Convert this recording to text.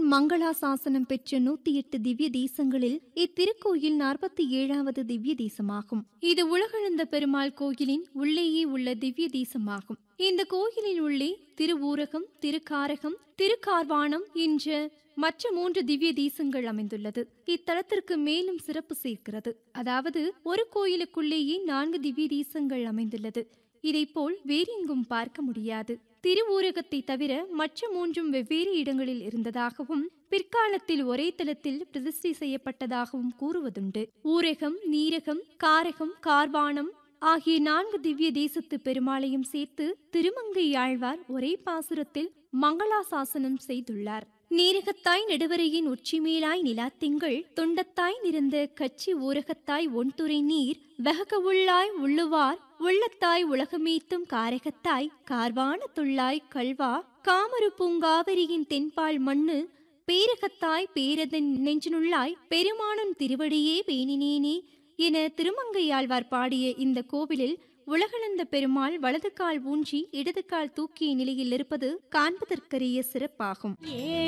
மங்களாசாசனம் பெற்ற நூத்தி எட்டு திவ்ய தேசங்களில் இத்திருக்கோயில் நாற்பத்தி ஏழாவது திவ்ய தேசமாகும் இது உலகளந்த பெருமாள் கோயிலின் உள்ளேயே உள்ள திவ்ய தேசமாகும் இந்த கோயிலின் உள்ளே திருவூரகம் திருக்காரகம் திருக்கார்வானம் என்ற மற்ற மூன்று திவ்ய தேசங்கள் அமைந்துள்ளது இத்தலத்திற்கு மேலும் சிறப்பு சேர்க்கிறது அதாவது ஒரு கோயிலுக்குள்ளேயே நான்கு திவ்ய தேசங்கள் அமைந்துள்ளது இதைப்போல் வேறெங்கும் பார்க்க முடியாது திருவூரகத்தை தவிர மற்ற மூன்றும் வெவ்வேறு இடங்களில் இருந்ததாகவும் பிற்காலத்தில் ஒரே தலத்தில் பிரதிஷ்டை செய்யப்பட்டதாகவும் கூறுவதுண்டு ஊரகம் நீரகம் காரகம் கார்வானம் ஆகிய நான்கு திவ்ய தேசத்து பெருமாளையும் சேர்த்து திருமங்கை ஆழ்வார் ஒரே பாசுரத்தில் மங்களாசாசனம் செய்துள்ளார் நீரகத்தாய் நெடுவரையின் உச்சிமேலாய் நிலாத்திங்கள் தொண்டத்தாய் நிறந்த கச்சி ஊரகத்தாய் ஒன்துறை நீர் வெகக உள்ளாய் உள்ளுவார் உள்ளத்தாய் உலகமீத்தும் காரகத்தாய் கார்வான துள்ளாய் கல்வா காமரு பூங்காவரியின் தென்பால் மண்ணு பேரகத்தாய் பேரதன் நெஞ்சினுள்ளாய் பெருமானும் திருவடியே பேணினேனே என திருமங்கையாழ்வார் பாடிய இந்த கோவிலில் உலகளந்த பெருமாள் வலது கால் ஊன்றி இடது கால் தூக்கிய நிலையில் இருப்பது காண்பதற்கரிய சிறப்பாகும்